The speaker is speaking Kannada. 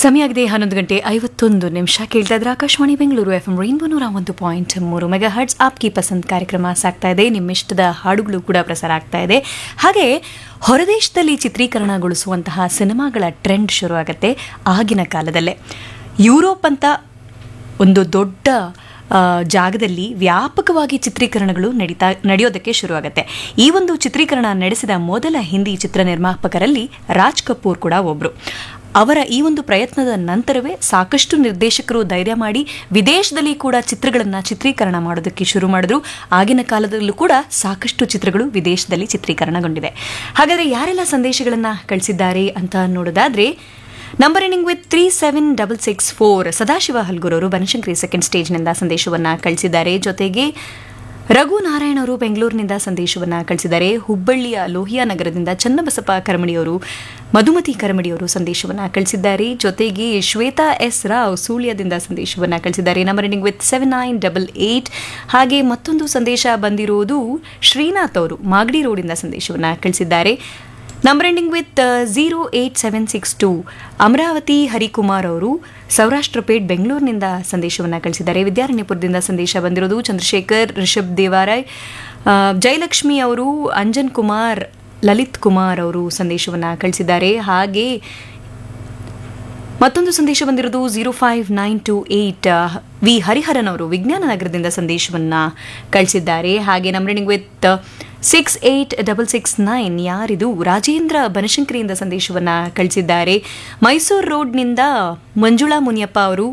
ಸಮಯ ಆಗಿದೆ ಹನ್ನೊಂದು ಗಂಟೆ ಐವತ್ತೊಂದು ನಿಮಿಷ ಕೇಳ್ತಾ ಇದ್ರೆ Akashvani Bengaluru F M rainbow ನೂರ ಒಂದು ಪಾಯಿಂಟ್ ಮೂರು ಮೆಗಾ ಹರ್ಟ್ಸ್ ಆಪ್ಕಿ ಪಸಂದ್ ಕಾರ್ಯಕ್ರಮ ಸಾಗ್ತಾ ಇದೆ ನಿಮ್ಮಿಷ್ಟದ ಹಾಡುಗಳು ಕೂಡ ಪ್ರಸಾರ ಆಗ್ತಾ ಇದೆ ಹಾಗೆ ಹೊರದೇಶದಲ್ಲಿ ಚಿತ್ರೀಕರಣಗೊಳಿಸುವಂತಹ ಸಿನಿಮಾಗಳ ಟ್ರೆಂಡ್ ಶುರುವಾಗುತ್ತೆ ಆಗಿನ ಕಾಲದಲ್ಲೇ ಯುರೋಪ್ ಅಂತ ಒಂದು ದೊಡ್ಡ ಆ, ಜಾಗದಲ್ಲಿ ವ್ಯಾಪಕವಾಗಿ ಚಿತ್ರೀಕರಣಗಳು ನಡೀತಾ ನಡೆಯೋದಕ್ಕೆ ಶುರುವಾಗುತ್ತೆ ಈ ಒಂದು ಚಿತ್ರೀಕರಣ ನಡೆಸಿದ ಮೊದಲ ಹಿಂದಿ ಚಿತ್ರ ನಿರ್ಮಾಪಕರಲ್ಲಿ ರಾಜ್ ಕಪೂರ್ ಕೂಡ ಒಬ್ರು ಅವರ ಈ ಒಂದು ಪ್ರಯತ್ನದ ನಂತರವೇ ಸಾಕಷ್ಟು ನಿರ್ದೇಶಕರು ಧೈರ್ಯ ಮಾಡಿ ವಿದೇಶದಲ್ಲಿ ಕೂಡ ಚಿತ್ರಗಳನ್ನು ಚಿತ್ರೀಕರಣ ಮಾಡೋದಕ್ಕೆ ಶುರು ಮಾಡಿದ್ರು ಆಗಿನ ಕಾಲದಲ್ಲೂ ಕೂಡ ಸಾಕಷ್ಟು ಚಿತ್ರಗಳು ವಿದೇಶದಲ್ಲಿ ಚಿತ್ರೀಕರಣಗೊಂಡಿವೆ ಹಾಗಾದರೆ ಯಾರೆಲ್ಲ ಸಂದೇಶಗಳನ್ನು ಕಳಿಸಿದ್ದಾರೆ ಅಂತ ನೋಡೋದಾದ್ರೆ number ending with three seven double six four Sadashiva ಹಲ್ಗೂರವರು ಬನಶಂಕರಿ ಸೆಕೆಂಡ್ ಸ್ಟೇಜ್ನಿಂದ ಸಂದೇಶವನ್ನು ಕಳಿಸಿದ್ದಾರೆ ಜೊತೆಗೆ ರಘು ನಾರಾಯಣ್ ಅವರು ಬೆಂಗಳೂರಿನಿಂದ ಸಂದೇಶವನ್ನು ಕಳಿಸಿದ್ದಾರೆ ಹುಬ್ಬಳ್ಳಿಯ ಲೋಹಿಯಾ ನಗರದಿಂದ ಚನ್ನಬಸಪ್ಪ ಕರಮಡಿಯವರು ಮಧುಮತಿ ಕರಮಡಿಯವರು ಸಂದೇಶವನ್ನು ಕಳಿಸಿದ್ದಾರೆ ಜೊತೆಗೆ ಶ್ವೇತಾ ಎಸ್ ರಾವ್ ಸೂಳ್ಯದಿಂದ ಸಂದೇಶವನ್ನು ಕಳಿಸಿದ್ದಾರೆ number ending with seven nine double eight ಹಾಗೆ ಮತ್ತೊಂದು ಸಂದೇಶ ಬಂದಿರುವುದು ಶ್ರೀನಾಥ್ ಅವರು ಮಾಗಡಿ ರೋಡಿಂದ ಸಂದೇಶವನ್ನು ಕಳಿಸಿದ್ದಾರೆ number ending with zero eight seven six two Amaravati Harikumar ಅವರು ಸೌರಾಷ್ಟ್ರಪೇಟ್ ಬೆಂಗಳೂರಿನಿಂದ ಸಂದೇಶವನ್ನು ಕಳಿಸಿದ್ದಾರೆ ವಿದ್ಯಾರಣ್ಯಪುರದಿಂದ ಸಂದೇಶ ಬಂದಿರೋದು ಚಂದ್ರಶೇಖರ್ ರಿಷಬ್ ದೇವಾರಾಯ್ ಆ, ಜಯಲಕ್ಷ್ಮಿ ಅವರು ಅಂಜನ್ ಕುಮಾರ್ ಲಲಿತ್ ಕುಮಾರ್ ಅವರು ಸಂದೇಶವನ್ನು ಕಳಿಸಿದ್ದಾರೆ ಹಾಗೆ ಮತ್ತೊಂದು ಸಂದೇಶ ಬಂದಿರೋದು zero five nine two eight V Hariharan ಅವರು ವಿಜ್ಞಾನ ನಗರದಿಂದ ಸಂದೇಶವನ್ನು ಕಳಿಸಿದ್ದಾರೆ ಹಾಗೆ numbering with six eight double six nine ಯಾರಿದು ರಾಜೇಂದ್ರ ಬನಶಂಕರಿಯಿಂದ ಸಂದೇಶವನ್ನು ಕಳಿಸಿದ್ದಾರೆ ಮೈಸೂರು ರೋಡ್ನಿಂದ ಮಂಜುಳಾ ಮುನಿಯಪ್ಪ ಅವರು